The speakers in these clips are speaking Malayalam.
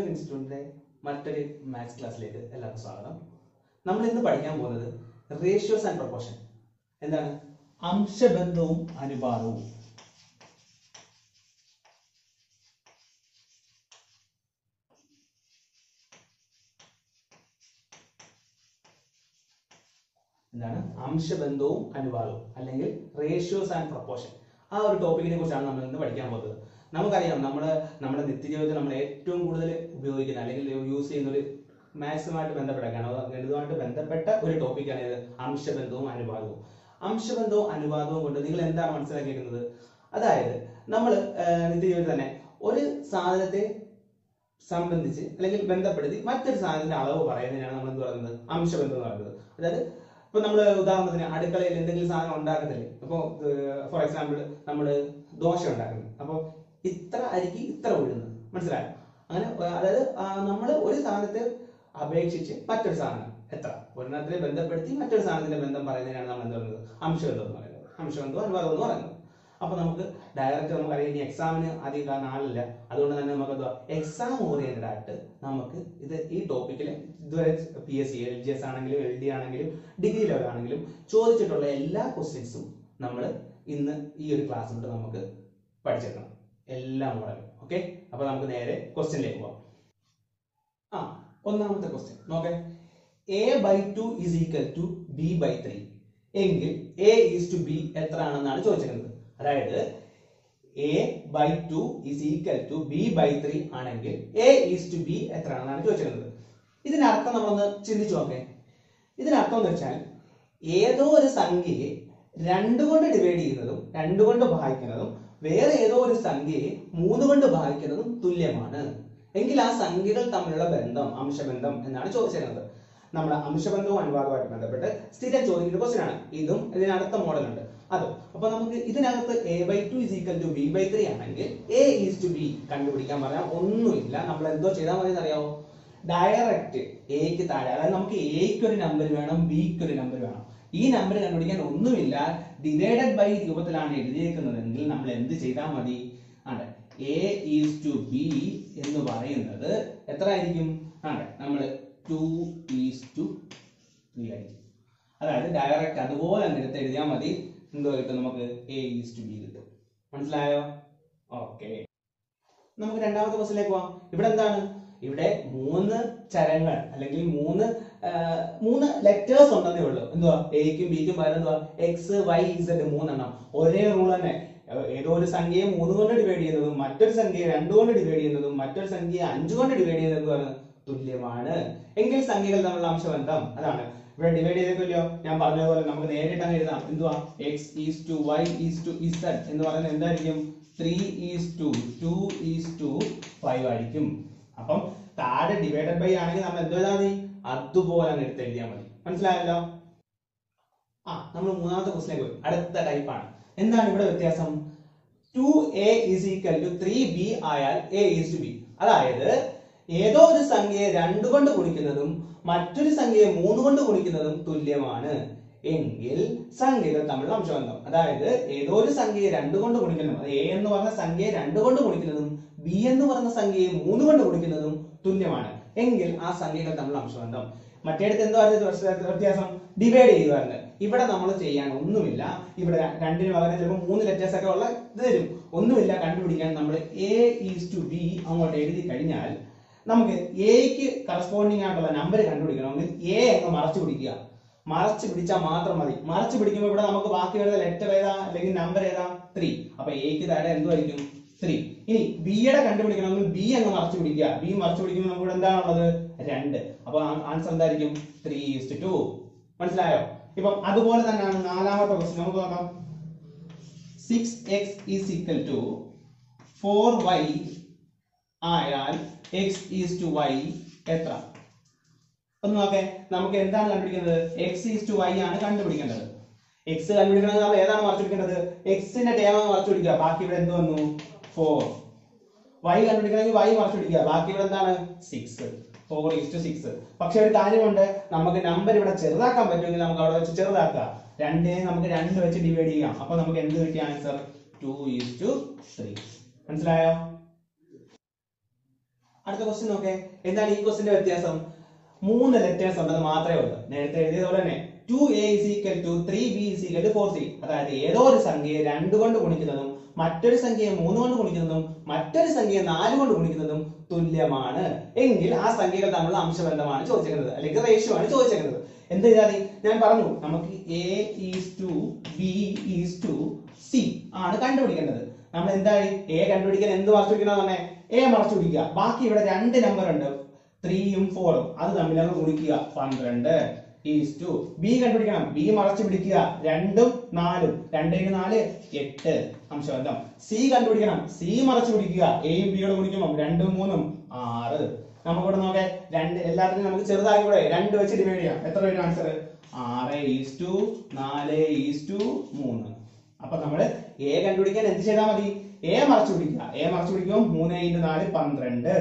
ഇൻസ്റ്റിറ്റ്യൂട്ടിന്റെ മറ്റൊരു മാത്സ് ക്ലാസ്സിലേക്ക് എല്ലാവർക്കും സ്വാഗതം നമ്മൾ ഇന്ന് പഠിക്കാൻ പോകുന്നത് റേഷ്യോസ് ആൻഡ് പ്രൊപ്പോർഷൻ എന്താണ് അംശബന്ധവും അനുപാതവും എന്താണ് അംശബന്ധവും അനുപാതവും അല്ലെങ്കിൽ റേഷ്യോസ് ആൻഡ് പ്രൊപ്പോർഷൻ ആ ഒരു ടോപ്പിക്കിനെ കുറിച്ചാണ് നമ്മൾ ഇന്ന് പഠിക്കാൻ പോകുന്നത് നമുക്കറിയാം നമ്മൾ നമ്മുടെ നിത്യജീവിതത്തിൽ നമ്മൾ ഏറ്റവും കൂടുതൽ ഉപയോഗിക്കുന്ന അല്ലെങ്കിൽ യൂസ് ചെയ്യുന്ന ഒരു മാത്സുമായിട്ട് ബന്ധപ്പെട്ട ഗണ ഗണിതവുമായിട്ട് ബന്ധപ്പെട്ട ഒരു ടോപ്പിക്കാണ് ഇത് അംശബന്ധവും അനുപാതവും അംശബന്ധവും അനുപാതവും കൊണ്ട് നിങ്ങൾ എന്താണ് മനസ്സിലാക്കിയിരിക്കുന്നത് അതായത് നമ്മൾ നിത്യജീവിതത്തിൽ തന്നെ ഒരു സാധനത്തെ സംബന്ധിച്ച് അല്ലെങ്കിൽ ബന്ധപ്പെടുത്തി മറ്റൊരു സാധനത്തിന്റെ അളവ് പറയുന്നതിനാണ് നമ്മൾ എന്ത് പറയുന്നത് അംശബന്ധം എന്ന് പറയുന്നത് അതായത് ഇപ്പൊ നമ്മൾ ഉദാഹരണത്തിന് അടുക്കളയിൽ എന്തെങ്കിലും സാധനം ഉണ്ടാക്കത്തില്ലേ അപ്പോൾ ഫോർ എക്സാമ്പിൾ നമ്മൾ ദോശ ഉണ്ടാക്കുന്നു അപ്പോൾ ഇത്ര അരിക്ക് ഇത്ര ഉഴുന്ന് മനസ്സിലായോ അങ്ങനെ ആ, അതായത് നമ്മൾ ഒരു സാധനത്തെ അപേക്ഷിച്ച് മറ്റൊരു സാധനം എത്ര ഒരെണ്ണത്തിനെ ബന്ധപ്പെടുത്തി മറ്റൊരു സാധനത്തിന്റെ ബന്ധം പറയുന്നതിനാണ് നമ്മൾ എന്ത് പറയുന്നത് അംശബന്ധം എന്ന് പറയുന്നത് അംശബന്ധം അനുവാദം എന്ന് പറയുന്നത് അപ്പൊ നമുക്ക് ഡയറക്റ്റ് നമുക്കറിയാം ഇനി എക്സാമിന് അധികം നാളില്ല അതുകൊണ്ട് തന്നെ നമുക്ക് എന്താ എക്സാം ഓറിയന്റഡ് ആയിട്ട് നമുക്ക് ഇത് ഈ ടോപ്പിക്കിൽ ഇതുവരെ P S C L G S ആണെങ്കിലും എൽ ഡി ആണെങ്കിലും ഡിഗ്രി ലെവൽ ആണെങ്കിലും ചോദിച്ചിട്ടുള്ള എല്ലാ ക്വസ്റ്റ്യൻസും നമ്മൾ ഇന്ന് ഈ ഒരു ക്ലാസ്സിലൂടെ നമുക്ക് പഠിച്ചെടുക്കണം എല്ലാ മോഡലും ഓക്കെ അപ്പൊ നമുക്ക് നേരെ ക്വസ്റ്റ്യനിലേക്ക് പോവാം ആ ഒന്നാമത്തെ ക്വസ്റ്റ്യൻ നോക്കേ A by two is equal to B by three എങ്കിൽ എ ഈസ് ടു ബി എത്ര ആണെന്നാണ് ചോദിച്ചിരിക്കുന്നത് അതായത് A by two is equal to B by three ആണെങ്കിൽ എ ഈസ് ടു ബി എത്ര ആണെന്നാണ് ചോദിച്ചിരിക്കുന്നത് ഇതിനർത്ഥം നമ്മളൊന്ന് ചിന്തിച്ചു നോക്കേ ഇതിനർത്ഥം എന്ന് വെച്ചാൽ ഏതോ ഒരു സംഖ്യയെ രണ്ട് കൊണ്ട് ഡിവൈഡ് ചെയ്യുന്നതും രണ്ട് കൊണ്ട് ഭാഗിക്കുന്നതും വേറെ ഏതോ ഒരു സംഖ്യയെ മൂന്ന് കൊണ്ട് ഭാഗിക്കുന്നതും തുല്യമാണ് എങ്കിൽ ആ സംഖ്യകൾ തമ്മിലുള്ള ബന്ധം അംശബന്ധം എന്നാണ് ചോദിച്ചിരുന്നത് നമ്മുടെ അംശബന്ധവും അനുപാതവുമായിട്ട് ബന്ധപ്പെട്ട് സ്ഥിരം ചോദിക്കുന്ന ക്വസ്റ്റ്യൻ ആണ് ഇതും ഇതിനടുത്ത മോഡൽ ഉണ്ട് അതും അപ്പൊ നമുക്ക് ഇതിനകത്ത് A by two is equal to B by three ആണെങ്കിൽ എ ഈസ് ടു ബി കണ്ടുപിടിക്കാൻ പറഞ്ഞാൽ ഒന്നുമില്ല നമ്മൾ എന്തോ ചെയ്താൽ മതി അറിയാവോ ഡയറക്റ്റ് എക്ക് താഴെ അതായത് നമുക്ക് എക്ക് ഒരു നമ്പർ വേണം ബിക്ക് ഒരു നമ്പർ വേണം ഈ നമ്പർ കണ്ടുപിടിക്കാൻ ഒന്നുമില്ല ഡിവൈഡഡ് ബൈ രൂപത്തിലാണ് എഴുതിയേക്കുന്നതെങ്കിൽ നമ്മൾ എന്ത് ചെയ്താൽ മതി ആണ് എ ഈസ് ടു ബി എന്ന് പറയുന്നത് എത്ര ആയിരിക്കും ആണ് നമ്മൾ ടു ഈസ് ടു ത്രീ ആയിരിക്കും അതായത് ഡയറക്റ്റ് അതുപോലെ തന്നെ എടുത്ത് എഴുതിയാൽ മതി എന്തോ കിട്ടും നമുക്ക് എ ഈസ് ടു ബി കിട്ടും മനസ്സിലായോ ഓക്കെ നമുക്ക് രണ്ടാമത്തെ ക്വസ്റ്റിലേക്ക് പോവാം ഇവിടെ എന്താണ് ഇവിടെ മൂന്ന് ചരങ്ങൾ അല്ലെങ്കിൽ മൂന്ന് ആ, മൂന്ന് ലെറ്റേഴ്സ് ഉണ്ടെന്നേ ഉള്ളൂ എന്തുവാ എക്കും ബിക്കും പകരം എന്തുവാ എക്സ് വൈ ഇസഡ് മൂന്നെണ്ണം ഒരേ റൂൾ തന്നെ ഏ- ഏതോ ഒരു സംഖ്യയെ മൂന്ന് കൊണ്ട് ഡിവൈഡ് ചെയ്യുന്നതും മറ്റൊരു സംഖ്യയെ രണ്ട് കൊണ്ട് ഡിവൈഡ് ചെയ്യുന്നതും മറ്റൊരു സംഖ്യയെ അഞ്ച് കൊണ്ട് ഡിവൈഡ് ചെയ്യുന്നതും എന്തുവാണ് തുല്യമാണ് എങ്കിൽ സംഖ്യകൾ തമ്മിലുള്ള അംശബന്ധം അതാണ് ഇവിടെ ഡിവൈഡ് ചെയ്തിട്ടില്ലയോ ഞാൻ പറഞ്ഞതുപോലെ നമുക്ക് നേരിട്ട് അങ്ങ് എഴുതാം എന്തുവാ X is to Y is to Z എന്ന് പറയുന്നത് എന്തായിരിക്കും three is to two is to five ആയിരിക്കും അപ്പം താഴെ ഡിവൈഡഡ് ബൈ ആണെങ്കിൽ നമ്മൾ എന്ത് എഴുതാൽ മതി അതുപോലെ അങ്ങ് എടുത്ത് എഴുതിയാൽ മതി മനസ്സിലായല്ലോ ആ നമ്മൾ മൂന്നാമത്തെ ക്വസ്റ്റിലേക്ക് പോയി അടുത്ത ടൈപ്പാണ് എന്താണ് ഇവിടെ വ്യത്യാസം two A is equal to three B ആയാൽ എ ഈസ് ടു ബി അതായത് ഏതോ ഒരു സംഖ്യയെ രണ്ട് കൊണ്ട് ഗുണിക്കുന്നതും മറ്റൊരു സംഖ്യയെ മൂന്ന് കൊണ്ട് ഗുണിക്കുന്നതും തുല്യമാണ് എങ്കിൽ സംഖ്യകൾ തമ്മിലുള്ള അംശബന്ധം അതായത് ഏതോ ഒരു സംഖ്യയെ രണ്ട് കൊണ്ട് ഗുണിക്കുന്നതും അത് എ എന്ന് പറഞ്ഞ സംഖ്യയെ രണ്ട് കൊണ്ട് ഗുണിക്കുന്നതും ബി എന്ന് പറഞ്ഞ സംഖ്യയെ മൂന്ന് കൊണ്ട് ഗുണിക്കുന്നതും തുല്യമാണ് എങ്കിൽ ആ സംഖ്യകൾ തമ്മിലുള്ള അംശബന്ധം മറ്റേടത്ത് എന്തോ വ്യത്യാസം ഡിവൈഡ് ചെയ്യുവായിരുന്നു ഇവിടെ നമ്മൾ ചെയ്യാൻ ഒന്നുമില്ല ഇവിടെ ര- രണ്ടിന് പകരം ചിലപ്പോൾ മൂന്ന് ലെറ്റേഴ്സ് ഒക്കെ ഉള്ള ഇത് തരും ഒന്നുമില്ല കണ്ടുപിടിക്കാൻ നമ്മൾ എ ഈസ് ടു ബി അങ്ങോട്ട് എഴുതി കഴിഞ്ഞാൽ നമുക്ക് എക്ക് കറസ്പോണ്ടിങ് ആയിട്ടുള്ള നമ്പർ കണ്ടുപിടിക്കണമെങ്കിൽ എ അങ്ങ് മറച്ചു പിടിക്കുക മറച്ചു പിടിച്ചാൽ മാത്രം മതി മറച്ചു പിടിക്കുമ്പോൾ ഇവിടെ നമുക്ക് ബാക്കി വരുന്ന ലെറ്റർ ഏതാ അല്ലെങ്കിൽ നമ്പർ ഏതാ ത്രീ അപ്പൊ എക്ക് താഴെ എന്തുമായിരിക്കും ത്രീ ഇനി ബിയുടെ കണ്ടുപിടിക്കണമെങ്കിൽ ബി അങ്ങ് മറച്ചു പിടിക്കുക ബി മറച്ചു പിടിക്കുമ്പോൾ നമുക്ക് ഇവിടെ എന്താണുള്ളത് രണ്ട് അപ്പൊ ആൻസർ എന്തായിരിക്കും ത്രീ ഈസ്റ്റ് ടു മനസ്സിലായോ ഇപ്പം അതുപോലെ തന്നെയാണ് നാലാമത്തെ ക്വസ്റ്റ്യൻ നമുക്ക് നോക്കാം six X is equal to four Y ആയാൽ എക്സ് ഈസ് ടു വൈ എത്ര ഒന്ന് നോക്കേ നമുക്ക് എന്താണ് കണ്ടുപിടിക്കുന്നത് എക്സ് ഈസ് ടു വൈ ആണ് കണ്ടുപിടിക്കേണ്ടത് എക്സ് കണ്ടുപിടിക്കണമെങ്കിൽ നമ്മൾ ഏതാണ് മറച്ചു പിടിക്കേണ്ടത് എക്സിന്റെ ടേം മറച്ചു പിടിക്കുക ബാക്കി ഇവിടെ എന്ത് വന്നു ഫോർ വൈ കണ്ടുപിടിക്കണമെങ്കിൽ വൈ മറച്ചു പിടിക്കുക ബാക്കി ഇവിടെ എന്താണ് six four is to six പക്ഷെ ഒരു കാര്യമുണ്ട് നമുക്ക് നമ്പർ ഇവിടെ ചെറുതാക്കാൻ പറ്റുമെങ്കിൽ നമുക്ക് അവിടെ വെച്ച് ചെറുതാക്കുക രണ്ടിനെ നമുക്ക് രണ്ട് വെച്ച് ഡിവൈഡ് ചെയ്യാം അപ്പൊ നമുക്ക് എന്ത് കിട്ടിയ answer two is to three മനസ്സിലായോ അടുത്ത ക്വസ്റ്റ്യൻ നോക്കേ എന്താണ് ഈ ക്വസ്റ്റിന്റെ വ്യത്യാസം മൂന്ന് ലെറ്റേഴ്സ് ഉണ്ടെന്ന് മാത്രമേ ഉള്ളൂ നേരത്തെ എഴുതിയത് പോലെ തന്നെ two A is equal to three B is equal to four C അതായത് ഏതോ ഒരു സംഖ്യയെ രണ്ട് കൊണ്ട് ഗുണിക്കുന്നതും മറ്റൊരു സംഖ്യയെ മൂന്ന് കൊണ്ട് ഗുണിക്കുന്നതും മറ്റൊരു സംഖ്യയെ നാല് കൊണ്ട് ഗുണിക്കുന്നതും തുല്യമാണ് എങ്കിൽ ആ സംഖ്യകൾ തമ്മിലുള്ള അംശബന്ധമാണ് ചോദിച്ചേക്കുന്നത് അല്ലെങ്കിൽ റേഷ്യോ ആണ് ചോദിച്ചേക്കുന്നത് എന്ത് ചെയ്താൽ ഞാൻ പറഞ്ഞു നമുക്ക് A is to B is to C ആണ് കണ്ടുപിടിക്കേണ്ടത് നമ്മൾ എന്തായി എ കണ്ടുപിടിക്കാൻ എന്ത് മറച്ചു പിടിക്കണം തന്നെ എ മറച്ചു പിടിക്കുക ബാക്കി ഇവിടെ രണ്ട് നമ്പർ ഉണ്ട് ത്രീയും ഫോറും അത് തമ്മിൽ അങ്ങ് ഗുണിക്കുക പന്ത്രണ്ട് ഈസ് ടു ബി കണ്ടുപിടിക്കണം ബി മറച്ചു പിടിക്കുക രണ്ടും നാലും രണ്ടേക്ക് നാല് എട്ട് അംശബന്ധം സി കണ്ടുപിടിക്കണം സി മറച്ചു പിടിക്കുക എയും ബിയോട് ഗുണിക്കുമ്പോൾ രണ്ടും മൂന്നും ആറ് നമുക്കിവിടെ നോക്കേ രണ്ട് എല്ലാത്തിനും നമുക്ക് ചെറുതാക്കി കൂടെ രണ്ട് വെച്ച് ഡിവൈഡ് ചെയ്യാം എത്ര വരും ആൻസർ ആറ് ഈസ് ടു നാല് ഈസ് ടു മൂന്ന് അപ്പൊ നമ്മൾ എ കണ്ടുപിടിക്കാൻ എന്ത് ചെയ്താൽ മതി എ മറച്ചു പിടിക്കുക എ മറച്ചു പിടിക്കുമ്പോൾ മൂന്ന് ഇൻറ്റു നാല് പന്ത്രണ്ട്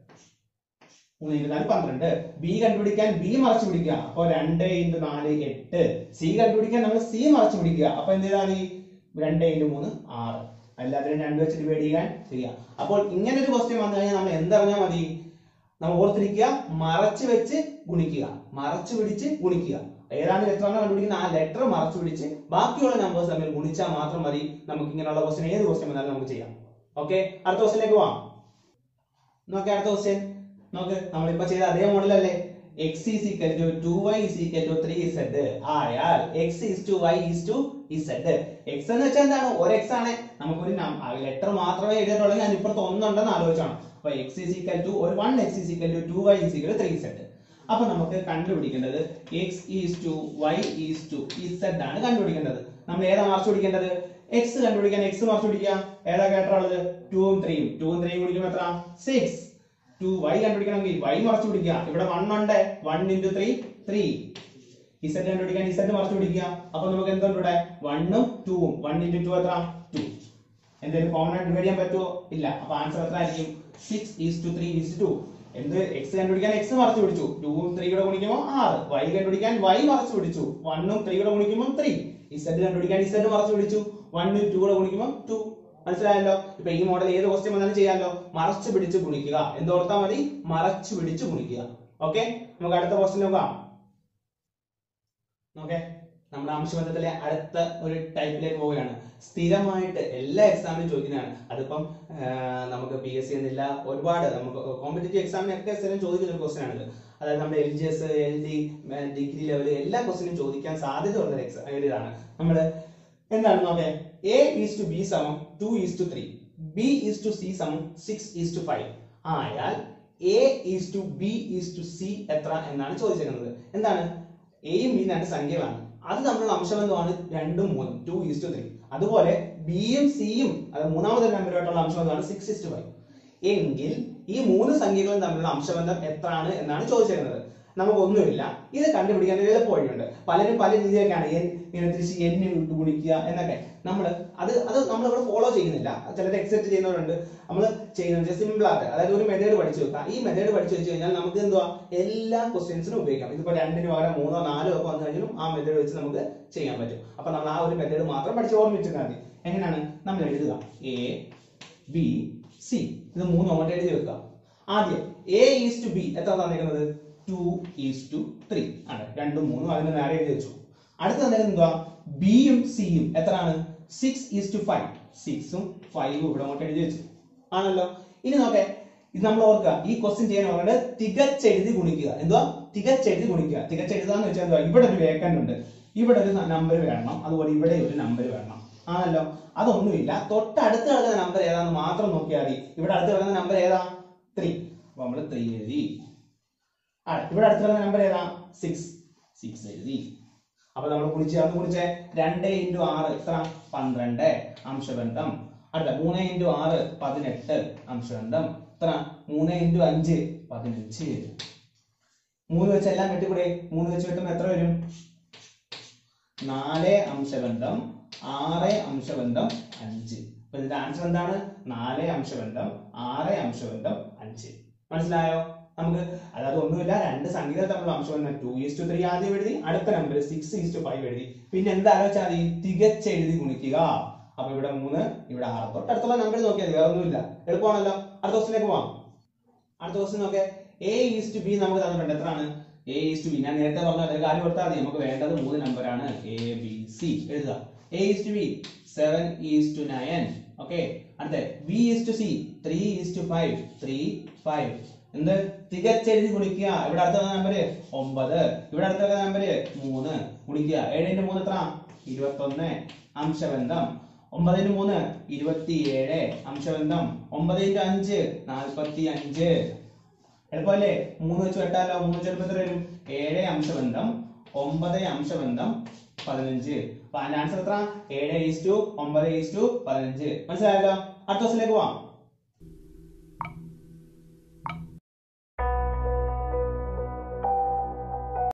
മൂന്ന് ഇൻറ്റു നാല് പന്ത്രണ്ട് ബി കണ്ടുപിടിക്കാൻ ബി മറച്ചു പിടിക്കുക അപ്പൊ രണ്ട് ഇൻറ്റു നാല് എട്ട് സി കണ്ടുപിടിക്കാൻ നമ്മൾ സി മറച്ചു പിടിക്കുക അപ്പൊ എന്ത് ചെയ്താൽ മതി രണ്ട് ഇൻറ്റു മൂന്ന് ആറ് എല്ലാത്തിനും രണ്ട് വെച്ച് ഡിവൈഡ് ചെയ്യാൻ ചെയ്യാം അപ്പോൾ ഇങ്ങനെ ഒരു ക്വസ്റ്റ്യൻ വന്നു കഴിഞ്ഞാൽ നമ്മൾ എന്തറിഞ്ഞാൽ മതി നമ്മൾ ഓർത്തിരിക്കുക മറച്ചു വെച്ച് ഗുണിക്കുക മറച്ചു പിടിച്ച് ഗുണിക്കുക ഏതാണ് ലെറ്റർ ആണ് കണ്ടുപിടിക്കുന്നത് ആ ലെറ്റർ മറച്ചു പിടിച്ച് ബാക്കിയുള്ള നമ്പേഴ്സ് തമ്മിൽ ഗുണിച്ചാൽ മാത്രം മതി നമുക്ക് ഇങ്ങനെയുള്ള ക്വസ്റ്റ്യൻ ഏത് ക്വസ്റ്റ്യൻ വന്നാലും നമുക്ക് ചെയ്യാം ഓക്കെ അടുത്ത ക്വസ്റ്റ്യനിലേക്ക് പോവാം നോക്കെ അടുത്ത ക്വസ്റ്റ്യൻ നോക്ക് നമ്മളിപ്പോ ചെയ്ത അതേ മോഡലല്ലേ X is equal to two Y is equal to three Z ആയാൽ X is to Y is to Z X എന്ന് വെച്ചാൽ എന്താണ് ഒരു എക്സ് ആണ് നമുക്കൊരു ലെറ്റർ മാത്രമേ എഴുതിയിട്ടുള്ളൂ ഞാൻ ഇപ്പുറത്ത് ഒന്നുണ്ടെന്ന് ആലോചിച്ചാണ് അപ്പൊ എക്സ് ഈസ് ഈക്വൽ ടു ഒരു one X is equal to two Y is equal three Z അപ്പൊ നമുക്ക് കണ്ടുപിടിക്കേണ്ടത് X is to Y is to Z ആണ് കണ്ടുപിടിക്കേണ്ടത് നമ്മൾ ഏതാ മറച്ചു പിടിക്കേണ്ടത് എക്സ് കണ്ടുപിടിക്കാൻ എക്സ് മറച്ചു പിടിക്കുക ഏതാ കേട്ടുള്ളത് ടൂവും ത്രീയും ടൂവും ത്രീയും കുടിക്കുമ്പോൾ എത്ര സിക്സ് ടു വൈ കണ്ടുപിടിക്കണമെങ്കിൽ വൈ മറച്ചു പിടിക്കുക ഇവിടെ വൺ ഉണ്ട് one into three three Z കണ്ടുപിടിക്കാൻ ഇസഡ് മറച്ചു പിടിക്കുക അപ്പൊ നമുക്ക് എന്തുണ്ട് ഇവിടെ വണ്ണും ടൂവും വൺ ഇൻറ്റു ടു എത്ര ടു എന്തെങ്കിലും കോമൺ ആയിട്ട് ഡിവൈഡ് ചെയ്യാൻ പറ്റുമോ ഇല്ല അപ്പൊ ആൻസർ എത്ര ആയിരിക്കും six is to three is to എന്ത് എക്സ് കണ്ടുപിടിക്കാൻ എക്സ് മറച്ചു പിടിച്ചു ടൂവും ത്രീയുടെ ഗുണിക്കുമ്പോൾ ആറ് വൈ കണ്ടുപിടിക്കാൻ വൈ മറച്ചു പിടിച്ചു വണ്ണും ത്രീയുടെ ഗുണിക്കുമ്പോൾ ത്രീ ഇസഡ് കണ്ടുപിടിക്കാൻ ഇസഡ് മറച്ചു പിടിച്ചു വണ്ണും ടൂയുടെ ഗുണിക്കുമ്പോൾ ടു മനസ്സിലായല്ലോ ഇപ്പൊ ഈ മോഡൽ ഏത് ക്വസ്റ്റ്യൻ വന്നാലും ചെയ്യാമല്ലോ മറച്ചു പിടിച്ച് ഗുണിക്കുക എന്തോർത്താ മതി മറച്ചു പിടിച്ച് ഗുണിക്കുക ഓക്കെ നമുക്ക് അടുത്ത ക്വസ്റ്റ്യൻ നോക്കാം ഓക്കെ നമ്മുടെ ആംശബന്ധത്തിലെ അടുത്ത ഒരു ടൈപ്പിലേക്ക് പോവുകയാണ് സ്ഥിരമായിട്ട് എല്ലാ എക്സാമിനും ചോദിക്കുന്നതാണ് അതിപ്പം ആ, നമുക്ക് പി എസ് സി എന്നില്ല ഒരുപാട് നമുക്ക് കോമ്പറ്റേറ്റീവ് എക്സാമിനൊക്കെ സ്ഥിരം ചോദിക്കുന്ന ഒരു ക്വസ്റ്റ്യൻ ആണിത് അതായത് നമ്മുടെ L G S L D degree level എല്ലാ ക്വസ്റ്റിനും ചോദിക്കാൻ സാധ്യതയുള്ള ഒരു എക്സാം ഇതാണ് നമ്മൾ എന്താണ് നോക്കേ എ ഈസ് ടു ബി സമം two is to three B is to C സമം സിക്സ് ഈസ് ടു ഫൈവ് ആയാൽ A is to B is to C എത്ര എന്നാണ് ചോദിച്ചിരിക്കുന്നത് എന്താണ് എയും ബിയും രണ്ട് സംഖ്യകളാണ് അത് തമ്മിലുള്ള അംശബന്ധമാണ് രണ്ടും മൂന്നും ടു ഈസ് ടു ത്രീ അതുപോലെ ബിയും സിയും അത് മൂന്നാമതൊരു നമ്പറുമായിട്ടുള്ള അംശബന്ധമാണ് സിക്സ് ഈസ് ടു ഫൈവ് എങ്കിൽ ഈ മൂന്ന് സംഖ്യകളും തമ്മിലുള്ള അംശബന്ധം എത്രയാണ് എന്നാണ് ചോദിച്ചിരുന്നത് നമുക്കൊന്നുമില്ല ഇത് കണ്ടുപിടിക്കാൻ ഒരു എളുപ്പ വഴിയുണ്ട് പലരും പല രീതിയിലൊക്കെയാണ് എൻ ഇങ്ങനെ തിരിച്ച് എന്നെ വിട്ട് ഗുണിക്കുക എന്നൊക്കെ നമ്മൾ അത് അത് നമ്മൾ ഇവിടെ ഫോളോ ചെയ്യുന്നില്ല ചിലർ എക്സെപ്റ്റ് ചെയ്യുന്നവരുണ്ട് നമ്മൾ ചെയ്യുന്നത് സിമ്പിൾ ആയിട്ട് അതായത് ഒരു മെത്തേഡ് പഠിച്ചു വെക്കുക ഈ മെത്തേഡ് പഠിച്ചു വെച്ച് കഴിഞ്ഞാൽ നമുക്ക് എന്തുവാ എല്ലാ ക്വസ്റ്റ്യൻസിനും ഉപയോഗിക്കാം ഇതിപ്പോ രണ്ടിന് പകരം മൂന്നോ നാലോ ഒക്കെ വന്നു കഴിഞ്ഞാലും ആ മെത്തേഡ് വെച്ച് നമുക്ക് ചെയ്യാൻ പറ്റും അപ്പൊ നമ്മൾ ആ ഒരു മെത്തേഡ് മാത്രം പഠിച്ച് ഓർമ്മിച്ചാൽ മതി എങ്ങനെയാണ് നമ്മൾ എഴുതുക എ ബി സി ഇത് മൂന്ന് അങ്ങോട്ട് എഴുതി വെക്കുക ആദ്യം എ ഈസ് ടു ബി എത്ര തന്നിരിക്കുന്നത് ടു ഈസ് ടു ത്രീ ആണ് രണ്ടും മൂന്നും അതിന് നേരെ എഴുതി വെച്ചു അടുത്ത തന്നിരിക്കുന്നത് എന്തുവാ ബിയും സിയും എത്രയാണ് സിക്സ് ഈസ് ടു ഫൈവ് സിക്സും ഫൈവും ഇവിടെ അങ്ങോട്ട് എഴുതി വെച്ചു ആണല്ലോ ഇനി നോക്കേ ഇത് നമ്മൾ ഓർക്കുക ഈ ക്വസ്റ്റ്യൻ ചെയ്യാൻ പറയുന്നത് തികച്ചെഴുതി ഗുണിക്കുക എന്തുവാ തികച്ചെഴുതി ഗുണിക്കുക തികച്ചെഴുതുക എന്ന് വെച്ചാൽ എന്തുവാ ഇവിടെ ഒരു വേക്കന്റ് ഉണ്ട് ഇവിടെ ഒരു നമ്പർ വേണം അതുപോലെ ഇവിടെ ഒരു നമ്പർ വേണം ആണല്ലോ അതൊന്നുമില്ല തൊട്ടടുത്ത് കിടക്കുന്ന നമ്പർ ഏതാന്ന് മാത്രം നോക്കിയാൽ മതി ഇവിടെ അടുത്ത് കിടക്കുന്ന നമ്പർ ഏതാ ത്രീ അപ്പൊ നമ്മൾ ത്രീ എഴുതി ആ ഇവിടെ അടുത്ത് കിടക്കുന്ന നമ്പർ ഏതാ സിക്സ് സിക്സ് എഴുതി അപ്പൊ നമ്മൾ കുളിച്ച് അന്ന് കുളിച്ചേ രണ്ട് ഇൻറ്റു ആറ് എത്ര പന്ത്രണ്ട് അംശബന്ധം അടുത്ത മൂന്ന് ഇൻറ്റു ആറ് പതിനെട്ട് അംശബന്ധം എത്ര മൂന്ന് ഇൻറ്റു അഞ്ച് പതിനഞ്ച് മൂന്ന് വെച്ച് എല്ലാം വെട്ടിക്കൂടെ മൂന്ന് വെച്ച് വെട്ടുമ്പോൾ എത്ര വരും നാല് അംശബന്ധം ആറ് അംശബന്ധം അഞ്ച് അപ്പൊ ഇതിന്റെ ആൻസർ എന്താണ് നാല് അംശബന്ധം ആറ് അംശബന്ധം അഞ്ച് മനസ്സിലായോ നമുക്ക് അതായത് ഒന്നുമില്ല രണ്ട് സംഖ്യകൾ തമ്മിലുള്ള അംശബന്ധം ടു ഈസ് ടു ത്രീ ആദ്യം എഴുതി അടുത്ത number six is to five എഴുതി പിന്നെ എന്താ ആലോചിച്ചാൽ മതി തികച്ചെഴുതി ഗുണിക്കുക അപ്പൊ ഇവിടെ മൂന്ന് ഇവിടെ ആറ് തൊട്ടടുത്തുള്ള നമ്പർ നോക്കിയാൽ മതി വേറെ ഒന്നുമില്ല എളുപ്പമാണല്ലോ അടുത്ത ക്വസ്റ്റിലേക്ക് പോവാം അടുത്ത ക്വസ്റ്റ്യൻ നോക്കെ എ ഈസ് ടു ബി നമുക്ക് തന്നിട്ടുണ്ട് എത്രയാണ് എ ഈസ് ടു ബി ഞാൻ നേരത്തെ പറഞ്ഞ അതേ കാര്യം കൊടുത്താൽ മതി നമുക്ക് വേണ്ടത് മൂന്ന് നമ്പറാണ് എ ബി സി എഴുതുക A is to B seven is to nine okay അടുത്ത B is to C three is to five three five എന്ത് തികച്ചെഴുതി ഗുണിക്കുക ഇവിടെ അടുത്ത നമ്പർ ഒമ്പത് ഇവിടെ അടുത്ത നമ്പർ മൂന്ന് ഗുണിക്കുക ഏഴിന്റെ മൂന്ന് എത്ര ഇരുപത്തൊന്ന് അംശബന്ധം ഒമ്പതിന് മൂന്ന് ഇരുപത്തിയേഴ് അംശബന്ധം ഒമ്പത് ഇൻറ്റു അഞ്ച് നാൽപ്പത്തി അഞ്ച് എളുപ്പമല്ലേ മൂന്ന് വെച്ച് വെട്ടാലോ മൂന്ന് വെച്ച് എളുപ്പത്തിൽ വരും ഏഴ് അംശബന്ധം ഒമ്പത് അംശബന്ധം പതിനഞ്ച് അപ്പൊ അതിന്റെ ആൻസർ എത്ര ഏഴ് ഈസ് ടു ഒമ്പത് ഈസ് ടു പതിനഞ്ച് മനസ്സിലായല്ലോ അടുത്ത ക്വസ്റ്റിലേക്ക് പോവാം